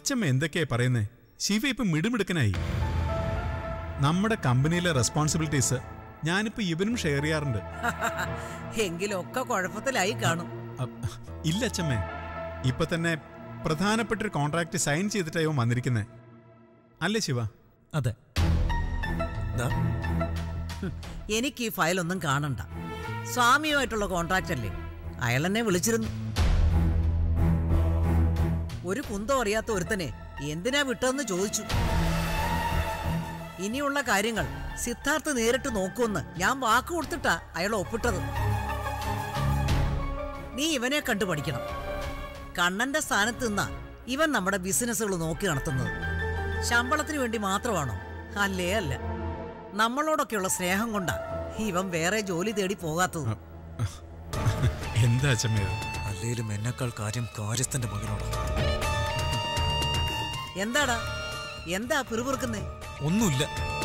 അച്ഛമ്മ എന്തൊക്കെയാ പറയുന്നേ ശിവ ഇപ്പൊ മിടുമിടുക്കനായി നമ്മുടെ കമ്പനിയിലെ റെസ്പോൺസിബിലിറ്റീസ് ഞാനിപ്പോ ഇവനും ഷെയർ ചെയ്യാറുണ്ട് എങ്കിലൊക്കെ കുഴപ്പത്തിലായി കാണും അ- ഇല്ല അച്ഛമ്മേ ഇപ്പൊ തന്നെ പ്രധാനപ്പെട്ട ഒരു കോൺട്രാക്ട് സൈൻ ചെയ്തിട്ടായോ വന്നിരിക്കുന്നേ അല്ലേ ശിവ അതെ ദാ, എനിക്ക് ഈ ഫയലൊന്നും കാണണ്ട സ്വാമിയുമായിട്ടുള്ള കോൺട്രാക്റ്റ് അല്ലേ അയാൾ എന്നെ വിളിച്ചിരുന്നു ഒരു കുന്തം അറിയാത്ത ഒരുത്തനെ എന്തിനാ വിട്ടതെന്ന് ചോദിച്ചു ഇനിയുള്ള കാര്യങ്ങൾ സിദ്ധാർത്ഥ് നേരിട്ട് നോക്കുമെന്ന് ഞാൻ വാക്ക് കൊടുത്തിട്ടാ അയാൾ ഒപ്പിട്ടത് നീ ഇവനെ കണ്ടു പഠിക്കണം കണ്ണന്റെ സ്ഥാനത്ത് നിന്നാ ഇവൻ നമ്മുടെ ബിസിനസ്സുകൾ നോക്കി നടത്തുന്നത് ശമ്പളത്തിന് വേണ്ടി മാത്രമാണോ അല്ലേ അല്ല നമ്മളോടൊക്കെയുള്ള സ്നേഹം കൊണ്ടാ ഇവൻ വേറെ ജോലി തേടി പോകാത്തത് എന്താ അച്ഛമ്മേ ഇത്? അല്ലേലും എന്നെക്കാൾ കാര്യം കാര്യസ്ഥന്റെ മകനോടാ എന്താടാ എന്താ പിറുപിറുക്കുന്നേ ഒന്നുമില്ല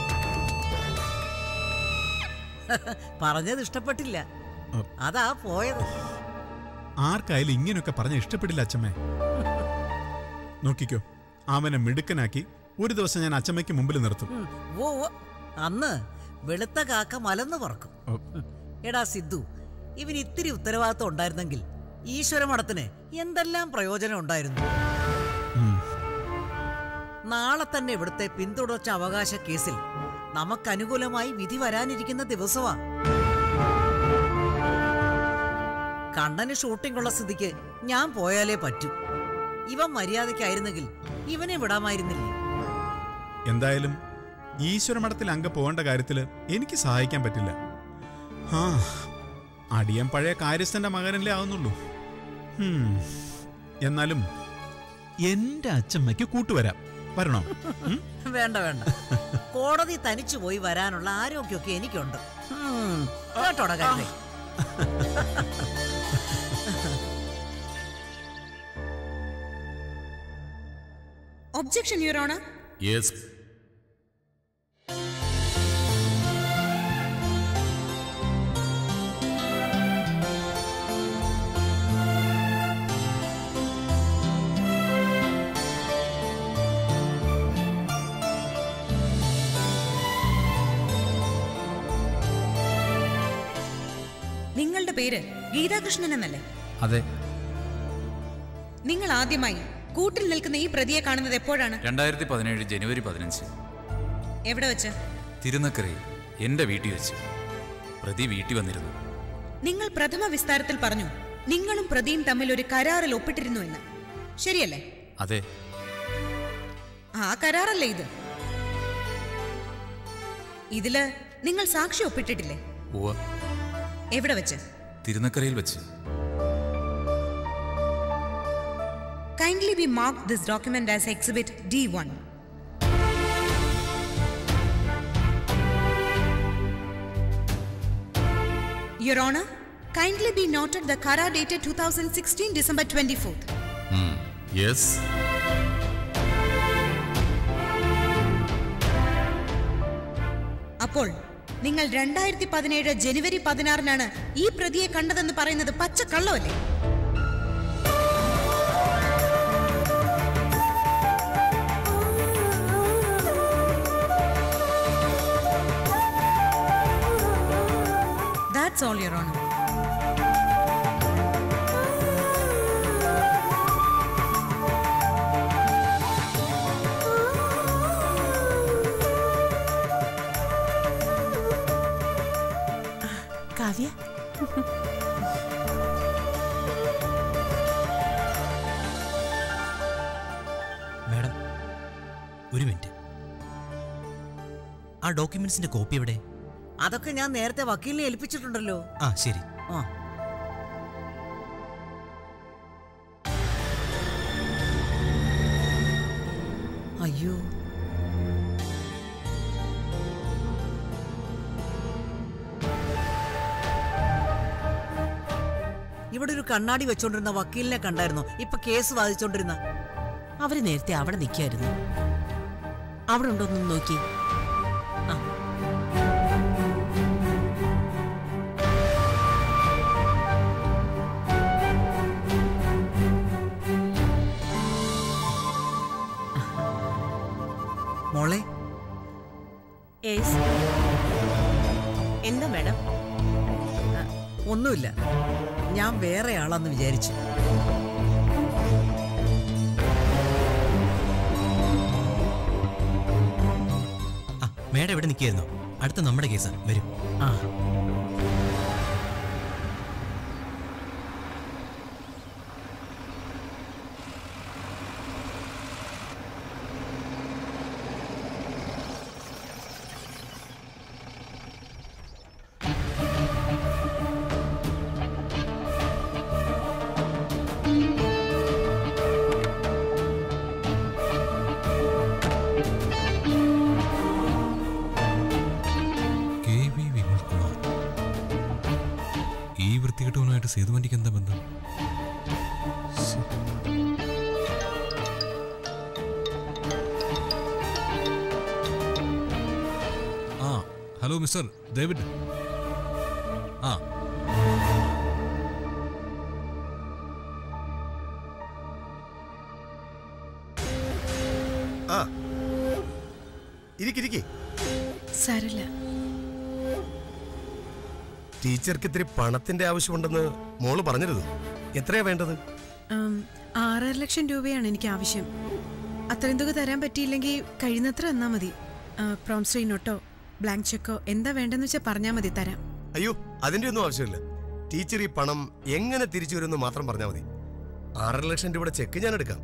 പറഞ്ഞത് ഇഷ്ടപ്പെട്ടില്ല ഉം. അതാ പോയത് ആർക്കായാലും ഇങ്ങനെയൊക്കെ പറഞ്ഞ ഇഷ്ടപ്പെടില്ല അച്ഛമ്മേ നോക്കിക്കോ അവനെ മിടുക്കനാക്കി ഒരു ദിവസം ഞാൻ അച്ഛമ്മയ്ക്ക് മുമ്പിൽ നിർത്തും ഉം, ഓ ഓ. അന്ന് വെളുത്ത കാക്ക മലന്ന് പറക്കും ഓ, ഉം. എടാ സിദ്ധു ഇവന് ഇത്തിരി ഉത്തരവാദിത്വം ഉണ്ടായിരുന്നെങ്കിൽ ഈശ്വരമഠത്തിന് എന്തെല്ലാം പ്രയോജനം ഉണ്ടായിരുന്നു ഉം. നാളെ തന്നെ ഇവിടുത്തെ പിന്തുടർച്ച അവകാശ കേസിൽ നമുക്കനുകൂലമായി വിധി വരാനിരിക്കുന്ന ദിവസമാ കണ്ണന് ഷൂട്ടിംഗ് ഉള്ള സ്ഥിതിക്ക് ഞാൻ പോയാലേ പറ്റൂ ഇവൻ മര്യാദയ്ക്കായിരുന്നെങ്കിൽ ഇവനെ വിടാമായിരുന്നില്ലേ എന്തായാലും ഈശ്വരമഠത്തിൽ അങ്ങ് പോകേണ്ട കാര്യത്തില് എനിക്ക് സഹായിക്കാൻ പറ്റില്ല ആ അടിയൻ പഴയ കാര്യസ്ഥന്റെ മകനല്ലേ ആവുന്നുള്ളൂ ഹും. എന്നാലും എന്റെ അച്ഛമ്മയ്ക്ക് കൂട്ടുവരാം വരണോ ഉം? വേണ്ട വേണ്ട കോടതി തനിച്ചു പോയി വരാനുള്ള ആരോഗ്യമൊക്കെ എനിക്കുണ്ട് ഉം, കേട്ടോടാ കരുതേ Objection, Your Honor. യെസ് നിങ്ങളുടെ പേര് ഗീതാകൃഷ്ണൻ എന്നല്ലേ അതെ നിങ്ങൾ ആദ്യമായി കൂട്ടിൽ നിൽക്കുന്ന ഈ പ്രതിയെ കാണുന്നത് എപ്പോഴാണ് രണ്ടായിരത്തി പതിനേഴ് ജനുവരി പതിനഞ്ച് എവിടെ വെച്ച് തിരുനക്കരയിൽ എൻ്റെ വീട്ടിൽ വെച്ച് പ്രതി വീട്ടിൽ വന്നിരുന്നു നിങ്ങൾ പ്രഥമ വിസ്താരത്തിൽ പറഞ്ഞു നിങ്ങളും പ്രതിയും തമ്മിൽ ഒരു കരാറിൽ ഒപ്പിട്ടിരുന്നു എന്ന് ശരിയല്ലേ അതെ ആ കരാറല്ലേ ഇത് ഇതില് നിങ്ങൾ സാക്ഷി ഒപ്പിട്ടിട്ടില്ലേ ഉവ എവിടെ വെച്ച് തിരുനക്കരയിൽ വെച്ച് kindly be mark this document as exhibit D one Your Honor, kindly be noted the Kara dated 2016 December 24th. Yes അപ്പോൾ നിങ്ങൾ രണ്ടായിരത്തി പതിനേഴ് ജനുവരി പതിനാറിനാണ് ഈ പ്രതിയെ കണ്ടതെന്ന് പറയുന്നത് പച്ച കള്ളമല്ലേ That's all, Your Honor. Kavya madam ഒരു മിനിറ്റ് ആ ഡോക്യുമെന്റ്സിന്റെ കോപ്പി എവിടെ അതൊക്കെ ഞാൻ നേരത്തെ വക്കീലിനെ ഏൽപ്പിച്ചിട്ടുണ്ടല്ലോ ആ ശരി ആ അയ്യോ ഇവിടെ ഒരു കണ്ണാടി വെച്ചോണ്ടിരുന്ന വക്കീലിനെ കണ്ടായിരുന്നോ ഇപ്പൊ കേസ് വാദിച്ചോണ്ടിരുന്ന അവര് നേരത്തെ അവിടെ നിൽക്കായിരുന്നു അവിടെ ഉണ്ടോന്ന് നോക്കി ആ യെസ് എന്താ മാഡം ഒന്നുമില്ല ഞാൻ വേറെ ആളാന്ന് വിചാരിച്ചു ആ മേഡം ഇവിടെ നിൽക്കായിരുന്നു അടുത്ത നമ്മുടെ കേസാ വരും ആ കെ വി വിമൽകുമാർ ഈ വൃത്തികെട്ടവനുമായിട്ട് സേതുവണ്ടിക്ക് എന്താ ബന്ധം ആ ഹലോ മിസ്റ്റർ ഡേവിഡ് ആ ആ ഇരിക്കിരിക്കെ സാരല്ല ടീച്ചർക്ക് ഇത്തിരി പണത്തിന്റെ ആവശ്യമുണ്ടെന്ന് മോള് പറഞ്ഞിരുന്നു എത്രയാ വേണ്ടത് ഉം, ആറര ലക്ഷം രൂപയാണ് എനിക്ക് ആവശ്യം അത്രയും തുക തരാൻ പറ്റിയില്ലെങ്കിൽ കഴിയുന്നത്ര തന്നാ മതി പ്രോംസ്ട്രീ നോട്ടോ ബ്ലാങ്ക് ചെക്കോ എന്താ വേണ്ടെന്ന് വെച്ചാൽ പറഞ്ഞാൽ മതി തരാം അയ്യോ അതിന്റെ ഒന്നും ആവശ്യമില്ല ടീച്ചർ ഈ പണം എങ്ങനെ തിരിച്ചു വരുമെന്ന് മാത്രം പറഞ്ഞാൽ മതി ആറര ലക്ഷം രൂപയുടെ ചെക്ക് ഞാൻ എടുക്കാം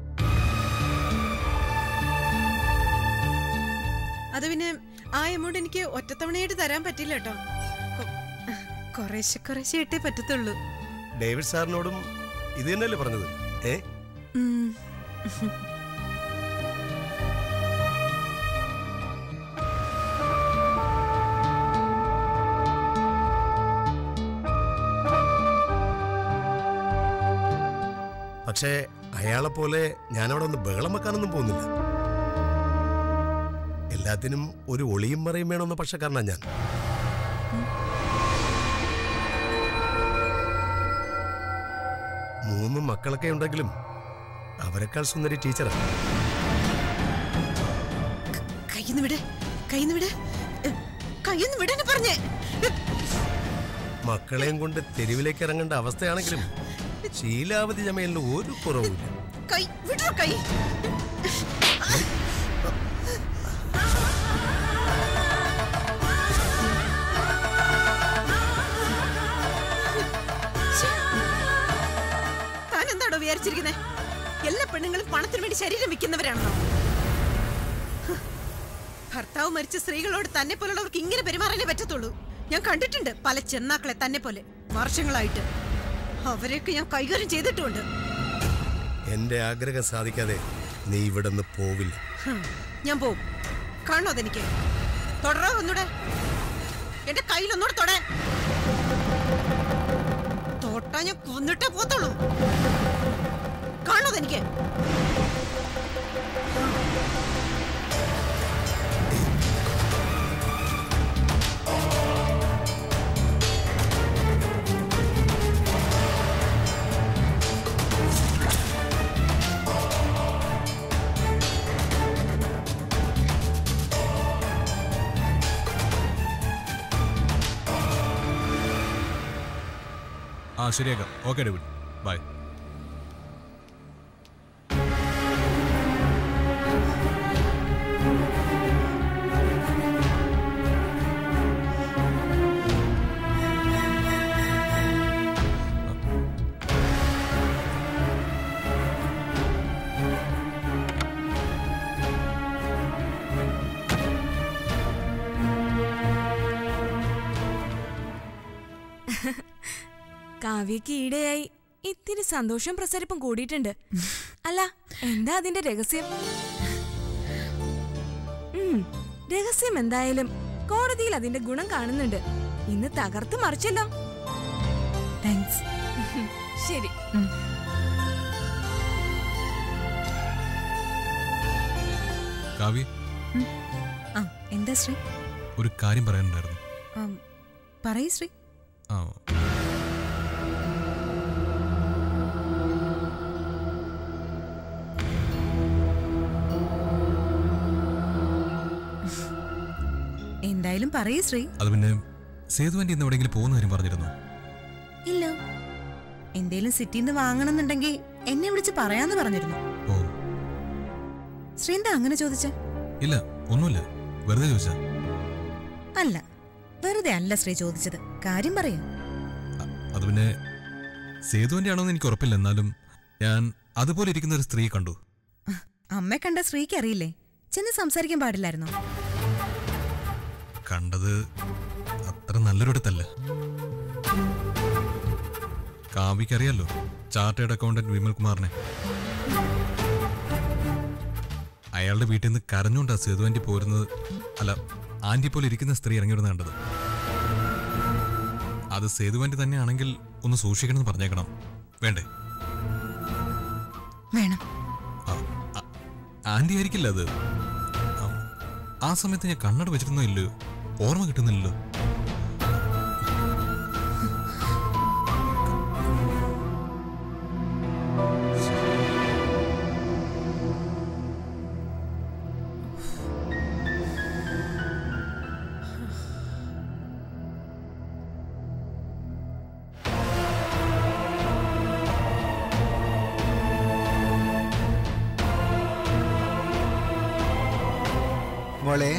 അത് പിന്നെ ആ എമൗണ്ട് എനിക്ക് ഒറ്റത്തവണയായിട്ട് തരാൻ പറ്റില്ല കേട്ടോ കൊ- കുറേശ്ശെ കുറേശ്ശെ ആയിട്ടേ പറ്റത്തുള്ളൂ ഡേവിഡ് സാറിനോടും ഇത് തന്നെയല്ലേ പറഞ്ഞത് ഏ ഉം. പക്ഷേ അയാളെ പോലെ ഞാനവിടെ ഒന്ന് ബഹളം വെക്കാനൊന്നും പോകുന്നില്ല എല്ലാത്തിനും ഒരു ഒളിയും മറയും വേണമെന്ന പക്ഷക്കാരനാ ഞാൻ മൂന്ന് മക്കളൊക്കെ ഉണ്ടെങ്കിലും അവരെക്കാൾ സുന്ദരി ടീച്ചറാണ് കയ്യിന്ന് വിട് കയ്യിന്ന് വിട് എ, കയ്യിന്ന് വിടാന് പറഞ്ഞേ എ, മക്കളെയും കൊണ്ട് തെരുവിലേക്ക് ഇറങ്ങേണ്ട അവസ്ഥയാണെങ്കിലും ശീലാവതി ജമയലിന് ഒരു കുറവുമില്ല കൈ വിടോ കൈ താൻ എന്താണോ വിചാരിച്ചിരിക്കുന്നത് എല്ലാ പെണ്ണുങ്ങളും പണത്തിന് വേണ്ടി ശരീരം വിൽക്കുന്നവരാണോ ഹ്. ഭർത്താവ് മരിച്ച സ്ത്രീകളോട് തന്നെ പോലുള്ളവർക്ക് ഇങ്ങനെ പെരുമാറാനേ പറ്റത്തുള്ളൂ ഞാൻ കണ്ടിട്ടുണ്ട് പല ചെന്നാക്കളെ തന്നെ പോലെ വർഷങ്ങളായിട്ട് അവരെയൊക്കെ ഞാൻ കൈകാര്യം ചെയ്തിട്ടുമുണ്ട് എന്റെ ആഗ്രഹം സാധിക്കാതെ നീ ഇവിടെ നിന്ന് പോവില്ല ഹും, ഞാൻ പോവും കാണോ അതെനിക്ക് തുടരോ ഒന്നൂടെ എന്റെ കയ്യിൽ ഒന്നൂടെ തൊടാൻ തൊട്ടാ ഞാൻ കൊന്നിട്ടേ പോത്തുള്ളൂ കാണോ അതെനിക്ക് ആ ശരിയാക്കാം ഓക്കെ ഡേവിഡ് ബൈ കാവ്യക്ക് ഈടെയായി ഇത്തിരി സന്തോഷം പ്രസരിപ്പും കൂടിയിട്ടുണ്ട് അല്ല എന്താ അതിന്റെ രഹസ്യം ഉം, രഹസ്യം എന്തായാലും കോടതിയിൽ അതിന്റെ ഗുണം കാണുന്നുണ്ട് ഇന്ന് തകർത്ത് മറിച്ചല്ലോ താങ്ക്സ് ശരി കാവ്യ ആ എന്താ ശ്രീ ഒരു കാര്യം പറയാനുണ്ടായിരുന്നു ആം, പറയൂ ശ്രീ ആ എന്തായാലും പറയൂ ശ്രീ അത് പിന്നെ സേതു ആൻറ്റി ഇന്ന് എവിടെയെങ്കിലും പോകുന്ന കാര്യം പറഞ്ഞിരുന്നു ഇല്ല എന്തേലും സിറ്റിയിൽ നിന്ന് വാങ്ങണമെന്നുണ്ടെങ്കിൽ എന്നെ വിളിച്ച് പറയാന്ന് പറഞ്ഞിരുന്നു ഓ ശ്രീ എന്താ അങ്ങനെ ചോദിച്ചേ ഇല്ല ഒന്നുമില്ല വെറുതെ ചോദിച്ചാ അല്ല വെറുതെ അല്ല ശ്രീ ചോദിച്ചത് കാര്യം പറയൂ അത് പിന്നെ സേതു ആൻറ്റി ആണോന്ന് എനിക്ക് ഉറപ്പില്ല എന്നാലും ഞാൻ അതുപോലെ ഇരിക്കുന്ന ഒരു സ്ത്രീയെ കണ്ടു അമ്മ കണ്ട ശ്രീക്ക് അറിയില്ലേ ചെന്ന് സംസാരിക്കാൻ പാടില്ലായിരുന്നോ കണ്ടത് അത്ര നല്ലൊരിടത്തല്ല കാവ്യക്കറിയാലോ ചാർട്ടേഡ് അക്കൗണ്ടന്റ് വിമൽ കുമാറിനെ അയാളുടെ വീട്ടിൽ നിന്ന് കരഞ്ഞുകൊണ്ടാ സേതു ആന്റി പോരുന്നത് അല്ല ആന്റി പോലെ ഇരിക്കുന്ന സ്ത്രീ ഇറങ്ങിവിടുന്ന കണ്ടത് അത് സേതു ആന്റി തന്നെയാണെങ്കിൽ ഒന്ന് സൂക്ഷിക്കണമെന്ന് പറഞ്ഞേക്കണം വേണ്ടേ വേണം ആന്റി ആയിരിക്കില്ല അത് ആ, ആ സമയത്ത് ഞാൻ കണ്ണട വെച്ചിരുന്നോ ഇല്ലയോ ഓർമ്മ കിട്ടുന്നില്ലല്ലോ മോളെ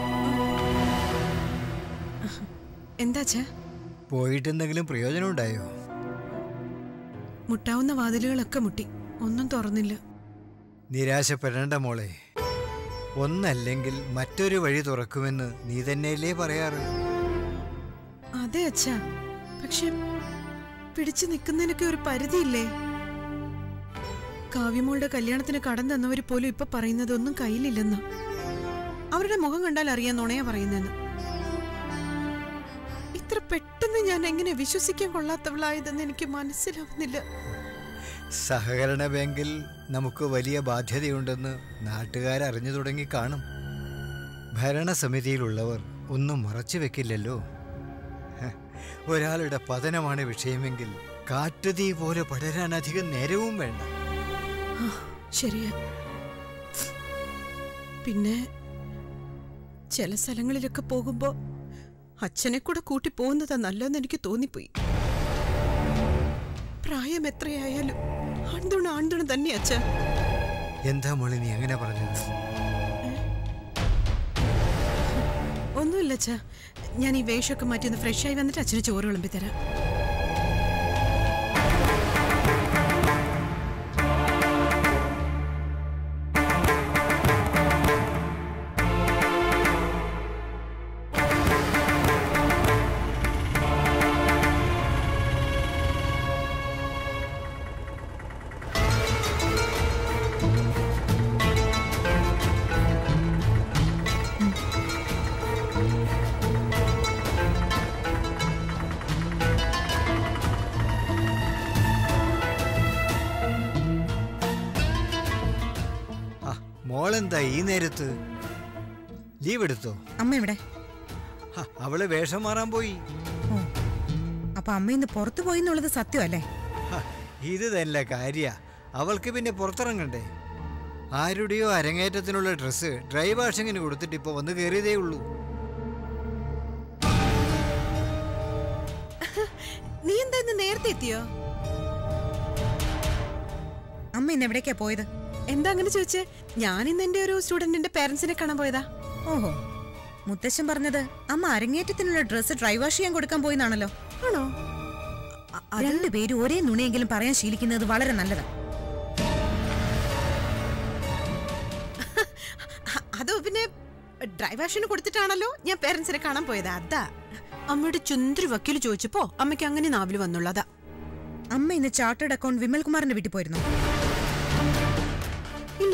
എന്താച്ചാ പോയിട്ട് എന്തെങ്കിലും പ്രയോജനം ഉണ്ടായോ മുട്ടാവുന്ന വാതിലുകളൊക്കെ മുട്ടി ഒന്നും തുറന്നില്ല നിരാശപ്പെടേണ്ട മോളെ ഒന്നല്ലെങ്കിൽ മറ്റൊരു വഴി തുറക്കുമെന്ന് നീ തന്നെയല്ലേ പറയാറ് അതെ അച്ഛാ പക്ഷെ പിടിച്ചു നിൽക്കുന്നതിനൊക്കെ ഒരു പരിധിയില്ലേ കാവ്യമോളുടെ കല്യാണത്തിന് കടം തന്നവർ പോലും ഇപ്പൊ പറയുന്നത് ഒന്നും കയ്യിലില്ലെന്ന അവരുടെ മുഖം കണ്ടാൽ അറിയാൻ നുണയാ പറയുന്നെന്ന് ഇത്ര പെട്ടെന്ന് ഞാൻ എങ്ങനെ വിശ്വസിക്കാൻ കൊള്ളാത്തവളായതെന്ന് എനിക്ക് മനസ്സിലാവുന്നില്ല സഹകരണ ബാങ്കിൽ നമുക്ക് വലിയ ബാധ്യതയുണ്ടെന്ന് നാട്ടുകാരറിഞ്ഞു തുടങ്ങി കാണും ഭരണസമിതിയിലുള്ളവർ ഒന്നും മറച്ചു വെക്കില്ലല്ലോ ഹ, ഒരാളുടെ പതനമാണ് വിഷയമെങ്കിൽ കാട്ടുതീ പോലെ പടരാൻ അധികം നേരവും വേണ്ട ആ, ശരിയാ പിന്നെ ചില സ്ഥലങ്ങളിലൊക്കെ പോകുമ്പോ അച്ഛനെ കൂടെ കൂട്ടി പോകുന്നതാ നല്ലതെന്ന് എനിക്ക് തോന്നിപ്പോയി പ്രായം എത്രയായാലും ആൺതുണ ആൺതുണ തന്നെ അച്ഛ എന്താ മോളെ നീ അങ്ങനെ പറഞ്ഞത് ഒന്നുമില്ല അച്ഛ ഞാൻ ഈ വേഷമൊക്കെ മാറ്റി ഒന്ന് ഫ്രഷ് ആയി വന്നിട്ട് അച്ഛന് ചോറ് വിളമ്പി തരാം ആ മോളെന്താ ഈ നേരത്ത് ലീവ് എടുത്തോ അമ്മ എവിടെ ഹ, അവള് വേഷം മാറാൻ പോയി അപ്പൊ അമ്മ ഇന്ന് പുറത്തു പോയി എന്നുള്ളത് സത്യമല്ലേ ഹ, ഇത് തന്നെ കാര്യ അവൾക്ക് പിന്നെ പുറത്തിറങ്ങണ്ടേ ആരുടെയോ അരങ്ങേറ്റത്തിനുള്ള ഡ്രസ്സ് ഡ്രൈ വാഷിങ്ങിന് കൊടുത്തിട്ട് ഇപ്പൊ വന്ന് കയറിയതേ ഉള്ളൂ നീ എന്താ ഇന്ന് നേരത്തെ എത്തിയോ അമ്മ ഇന്ന് എവിടേക്കാ പോയത് എന്താ അങ്ങനെ ചോദിച്ചേ ഞാൻ ഇന്ന് എന്റെ ഒരു സ്റ്റുഡന്റിന്റെ പേരൻസിനെ കാണാൻ പോയതാ ഓഹോ മുത്തശ്ശൻ പറഞ്ഞത് അമ്മ അരങ്ങേറ്റത്തിനുള്ള ഡ്രസ്സ് ഡ്രൈ വാഷ് ചെയ്യാൻ കൊടുക്കാൻ പോയിന്നാണല്ലോ ആണോ രണ്ടുപേരും ഒരേ നുണയെങ്കിലും പറയാൻ ശീലിക്കുന്നത് വളരെ നല്ലതാ അത് പിന്നെ ഡ്രൈവേഷന് കൊടുത്തിട്ടാണല്ലോ ഞാൻ പേരൻസിനെ കാണാൻ പോയത് അതാ അമ്മയുടെ ചുന്തിരി വക്കീൽ ചോദിച്ചപ്പോ അമ്മയ്ക്ക് അങ്ങനെ നാവില് വന്നുള്ളൂ അതാ അമ്മ ഇന്ന് ചാർട്ടേഡ് അക്കൗണ്ട് വിമൽ കുമാറിന്റെ വീട്ടിൽ പോയിരുന്നു ഇല്ല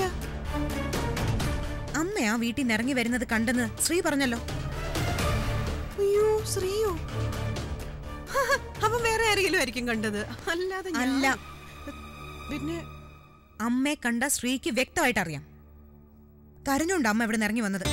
അമ്മ ആ വീട്ടിൽ നിന്ന് ഇറങ്ങി വരുന്നത് കണ്ടെന്ന് ശ്രീ പറഞ്ഞല്ലോ അയ്യോ ശ്രീയോ അവൻ വേറെ ആരെങ്കിലും ആയിരിക്കും കണ്ടത് അല്ലാതെ ഞാൻ- അല്ല പിന്നെ അമ്മയെ കണ്ട ശ്രീക്ക് വ്യക്തമായിട്ട് അറിയാം കരഞ്ഞുകൊണ്ട് അമ്മ ഇവിടെ നിന്ന് ഇറങ്ങി വന്നത്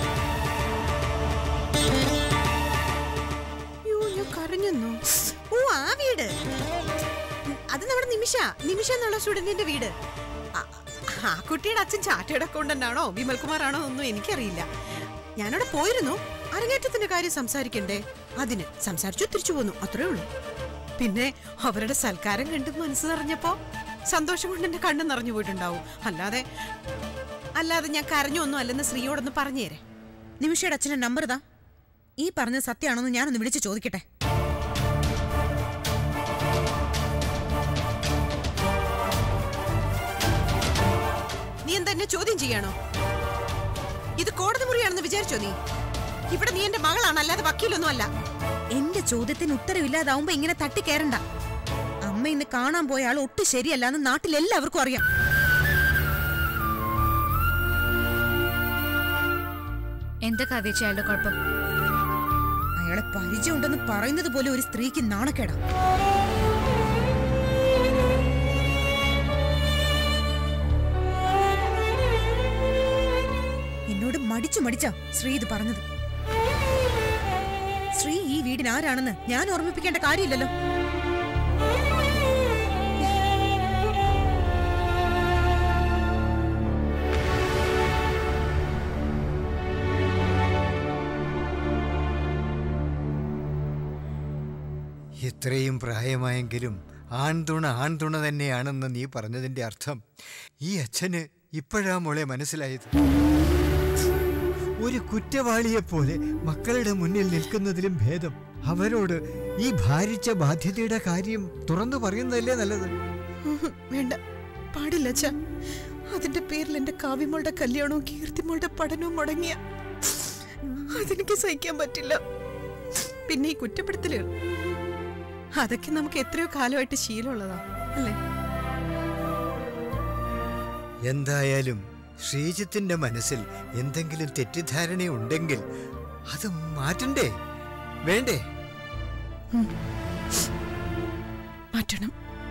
അയ്യോ ഞാൻ കരഞ്ഞെന്നോ ഓ ആ വീട് അത് നമ്മുടെ നിമിഷ നിമിഷ എന്നുള്ള സ്റ്റുഡന്റിന്റെ വീട് ആ- ആ കുട്ടിയുടെ അച്ഛൻ ചാർട്ടേഡ് അക്കൗണ്ടന്റ് ആണോ വിമൽകുമാർ ആണോ ഒന്നും എനിക്കറിയില്ല ഞാനവിടെ പോയിരുന്നു അരങ്ങേറ്റത്തിന്റെ കാര്യം സംസാരിക്കണ്ടേ അതിന് സംസാരിച്ചു തിരിച്ചു പോന്നു അത്രേ ഉള്ളൂ പിന്നെ അവരുടെ സൽക്കാരം കണ്ട് മനസ്സ് നിറഞ്ഞപ്പോ സന്തോഷം കൊണ്ട് എന്റെ കണ്ണ് നിറഞ്ഞു പോയിട്ടുണ്ടാവും അല്ലാതെ അല്ലാതെ ഞാൻ കരഞ്ഞൊന്നും അല്ലെന്ന് ശ്രീയോടൊന്ന് പറഞ്ഞേരെ നിമിഷയുടെ അച്ഛന്റെ നമ്പർ ഇതാ ഈ പറഞ്ഞ സത്യമാണോന്ന് ഞാനൊന്ന് വിളിച്ച് ചോദിക്കട്ടെ നീ എന്താ എന്നെ ചോദ്യം ചെയ്യാണോ ഇത് കോടതി മുറിയാണെന്ന് വിചാരിച്ചോ നീ ഇവിടെ നീ എന്റെ മകളാണ് അല്ലാതെ വക്കീലൊന്നും അല്ല എന്റെ ചോദ്യത്തിന് ഉത്തരവില്ലാതാവുമ്പോ ഇങ്ങനെ തട്ടിക്കേറണ്ട അമ്മ ഇന്ന് കാണാൻ പോയ ആൾ ഒട്ടും ശരിയല്ലാന്ന് നാട്ടിൽ എല്ലാവർക്കും അറിയാം എന്താ കാവേച്ചി അയാളുടെ കുഴപ്പം അയാളെ പരിചയമുണ്ടെന്ന് പറയുന്നത് പോലെ ഒരു സ്ത്രീക്ക് നാണക്കേടാ എന്നോട് മടിച്ചു മടിച്ചാ ശ്രീ ഇത് പറഞ്ഞത് ശ്രീ ഈ വീടിന് ആരാണെന്ന് ഞാൻ ഓർമ്മിപ്പിക്കേണ്ട കാര്യമില്ലല്ലോ ഇത്രയും പ്രായമായെങ്കിലും ആൺതുണ ആൺതുണ തന്നെയാണെന്ന് നീ പറഞ്ഞതിന്റെ അർത്ഥം ഈ അച്ഛന് ഇപ്പോഴാ മോളെ മനസ്സിലായത് ഒരു കുറ്റവാളിയെപ്പോലെ മക്കളുടെ മുന്നിൽ നിൽക്കുന്നതിലും ഭേദം അവരോട് ഈ ഭാരിച്ച ബാധ്യതയുടെ കാര്യം തുറന്നു പറയുന്നതല്ലേ നല്ലത് ഉഹും, വേണ്ട പാടില്ല അച്ഛാ അതിന്റെ പേരിൽ എന്റെ കാവ്യമോളുടെ കല്യാണവും കീർത്തിമോളുടെ പഠനവും മുടങ്ങിയ അതെനിക്ക് സഹിക്കാൻ പറ്റില്ല പിന്നെ ഈ കുറ്റപ്പെടുത്തലുകൾ അതൊക്കെ നമുക്ക് എത്രയോ കാലമായിട്ട് ശീലമുള്ളതാ അല്ലേ എന്തായാലും ശ്രീജിത്തിന്റെ മനസ്സിൽ എന്തെങ്കിലും തെറ്റിദ്ധാരണയുണ്ടെങ്കിൽ അത് മാറ്റണ്ടേ വേണ്ടേ മാറ്റണം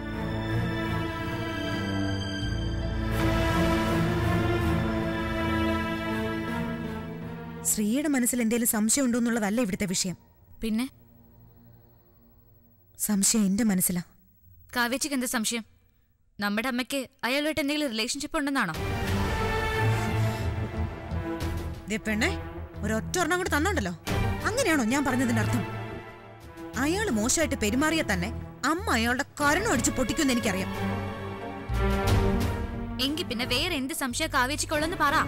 ശ്രീയുടെ മനസ്സിൽ എന്തെങ്കിലും സംശയം ഉണ്ടോ എന്നുള്ളതല്ല ഇവിടുത്തെ വിഷയം പിന്നെ സംശയം എന്റെ മനസ്സിലാ കാവേച്ചിക്ക് എന്താ സംശയം നമ്മുടെ അമ്മയ്ക്ക് അയാളുമായിട്ട് എന്തെങ്കിലും റിലേഷൻഷിപ്പ് ഉണ്ടെന്നാണോ ദേ പെണ്ണെ ഒരൊറ്റ ഒരെണ്ണം കൂടെ തന്നോണ്ടല്ലോ അങ്ങനെയാണോ ഞാൻ പറഞ്ഞതിന്റെ അർത്ഥം അയാൾ മോശമായിട്ട് പെരുമാറിയ തന്നെ അമ്മ അയാളുടെ കരണം അടിച്ച് പൊട്ടിക്കുമെന്ന് എനിക്കറിയാം എങ്കിൽ പിന്നെ വേറെ എന്ത് സംശയം കാവേച്ചിക്കുള്ളെന്ന് പറ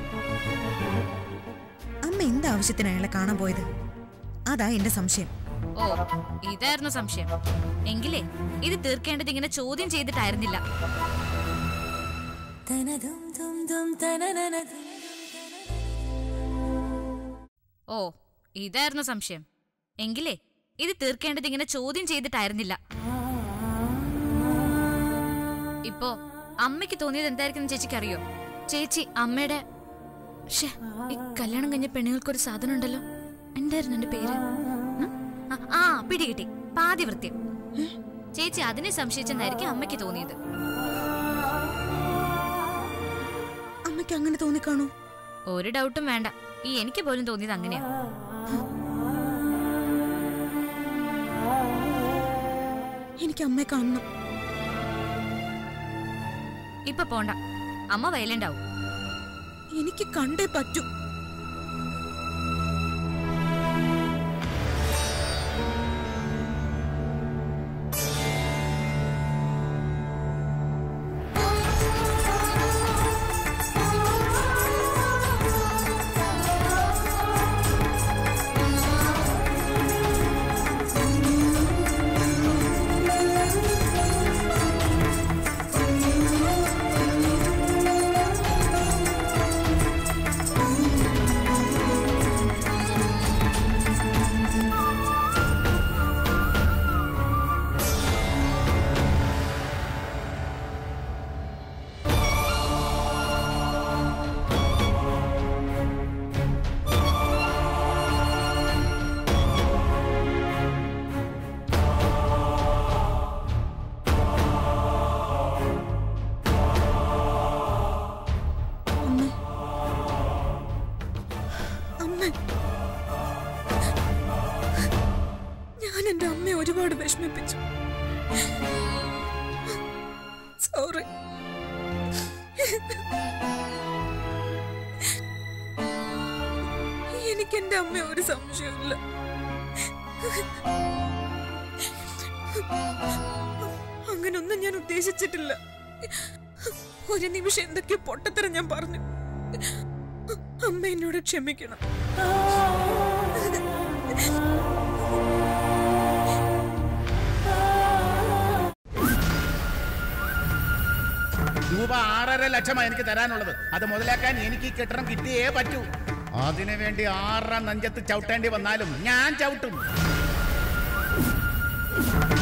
അമ്മ എന്ത് ആവശ്യത്തിന് അയാളെ കാണാൻ പോയത് അതാ എന്റെ സംശയം ഓ ഇതായിരുന്നു സംശയം എങ്കിലേ ഇത് തീർക്കേണ്ടത് ഇങ്ങനെ ചോദ്യം ചെയ്തിട്ടായിരുന്നില്ല ഓ ഇതായിരുന്നു സംശയം എങ്കിലേ ഇത് തീർക്കേണ്ടത് ഇങ്ങനെ ചോദ്യം ചെയ്തിട്ടായിരുന്നില്ല ഇപ്പോ അമ്മയ്ക്ക് തോന്നിയത് എന്തായിരിക്കും ചേച്ചിക്ക് അറിയോ ചേച്ചി അമ്മയുടെ ശ്ശേ, ഈ കല്യാണം കഴിഞ്ഞ പെണ്ണുങ്ങൾക്കൊരു സാധനം ഉണ്ടല്ലോ എന്തായിരുന്നു എന്റെ പേര് ഉം? ആ, ആ പിടികിട്ടി പാതിവൃത്യം ചേച്ചി അതിനെ സംശയിച്ചെന്നായിരിക്കും അമ്മയ്ക്ക് തോന്നിയത് അമ്മയ്ക്ക് അങ്ങനെ തോന്നിക്കാണൂ ഒരു ഡൗട്ടും വേണ്ട ഈ എനിക്ക് പോലും തോന്നിയത് അങ്ങനെയാ എനിക്ക് അമ്മയെ കാണണം ഇപ്പൊ പോണ്ട അമ്മ വയലന്റ് ആവും എനിക്ക് കണ്ടേ പറ്റൂ അമ്മ ഞാൻ എന്റെ അമ്മയെ ഒരുപാട് വിഷമിപ്പിച്ചു സോറി എനിക്ക് എന്റെ അമ്മ ഒരു സംശയമില്ല അങ്ങനൊന്നും ഞാൻ ഉദ്ദേശിച്ചിട്ടില്ല ഒരു നിമിഷം എന്തൊക്കെയോ പൊട്ടത്തരം ഞാൻ പറഞ്ഞു അമ്മ എന്നോട് ക്ഷമിക്കണം രൂപ ആറര ലക്ഷമാണ് എനിക്ക് തരാനുള്ളത് അത് മുതലാക്കാൻ എനിക്ക് ഈ കെട്ടിടം കിട്ടിയേ പറ്റൂ അതിനു വേണ്ടി ആറര നെഞ്ചത്ത് ചവിട്ടേണ്ടി വന്നാലും ഞാൻ ചവിട്ടും